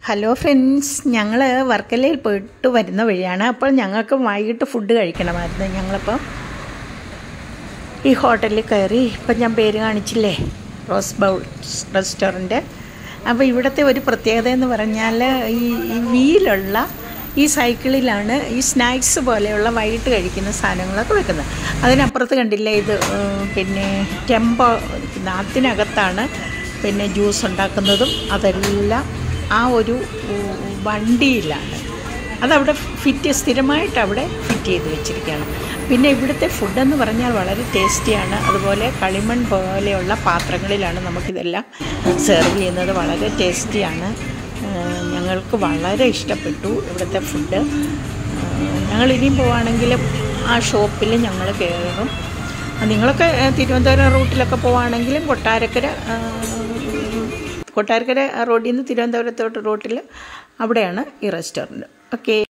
hello friends ഞങ്ങൾ വർക്കലയിൽ പോയിട്ട് വരുന്ന വഴിയാണ് അപ്പോൾ ഞങ്ങൾക്ക് വൈകിട്ട് ഫുഡ് കഴിക്കണമായിരുന്നു ഞങ്ങളിപ്പോൾ ഈ ഹോട്ടലിൽ കയറി ഇപ്പം ഞാൻ പേര് കാണിച്ചില്ലേ റോസ് ബൗൾസ് റെസ്റ്റോറൻറ്റ് അപ്പോൾ ഇവിടുത്തെ ഒരു പ്രത്യേകത എന്ന് പറഞ്ഞാൽ ഈ ഈ വീലുള്ള ഈ സൈക്കിളിലാണ് ഈ സ്നാക്സ് പോലെയുള്ള വൈകിട്ട് കഴിക്കുന്ന സാധനങ്ങളൊക്കെ വെക്കുന്നത് അതിനപ്പുറത്ത് കണ്ടില്ലേ ഇത് ഏഹ്, പിന്നെ ടെമ്പോ ഇരിക്കുന്ന അതിനകത്താണ് പിന്നെ ജ്യൂസ് ഉണ്ടാക്കുന്നതും അതെല്ലാം ആ ഒരു ഉം, വണ്ടിയിലാണ് അതവിടെ ഫിറ്റ് സ്ഥിരമായിട്ട് അവിടെ ഫിറ്റ് ചെയ്ത് വെച്ചിരിക്കുകയാണ് പിന്നെ ഇവിടുത്തെ ഫുഡെന്ന് പറഞ്ഞാൽ വളരെ ടേസ്റ്റിയാണ് അതുപോലെ കളിമൺ പോലെയുള്ള പാത്രങ്ങളിലാണ് നമുക്കിതെല്ലാം സെർവ് ചെയ്യുന്നത് വളരെ ടേസ്റ്റിയാണ് ഏഹ് ഞങ്ങൾക്ക് വളരെ ഇഷ്ടപ്പെട്ടു ഇവിടുത്തെ ഫുഡ് ഏഹ് ഞങ്ങൾ ഇനിയും പോവുകയാണെങ്കിൽ ആ ഷോപ്പിൽ ഞങ്ങൾ കയറും നിങ്ങളൊക്കെ ഏഹ് തിരുവനന്തപുരം റൂട്ടിലൊക്കെ പോവുകയാണെങ്കിലും കൊട്ടാരക്കര ഏഹ് കൊട്ടാരക്കര റോഡിൽ നിന്ന് തിരുവനന്തപുരത്തോട്ട് റൂട്ടിൽ അവിടെയാണ് ഈ റെസ്റ്റോറൻറ്റ് ഓക്കെ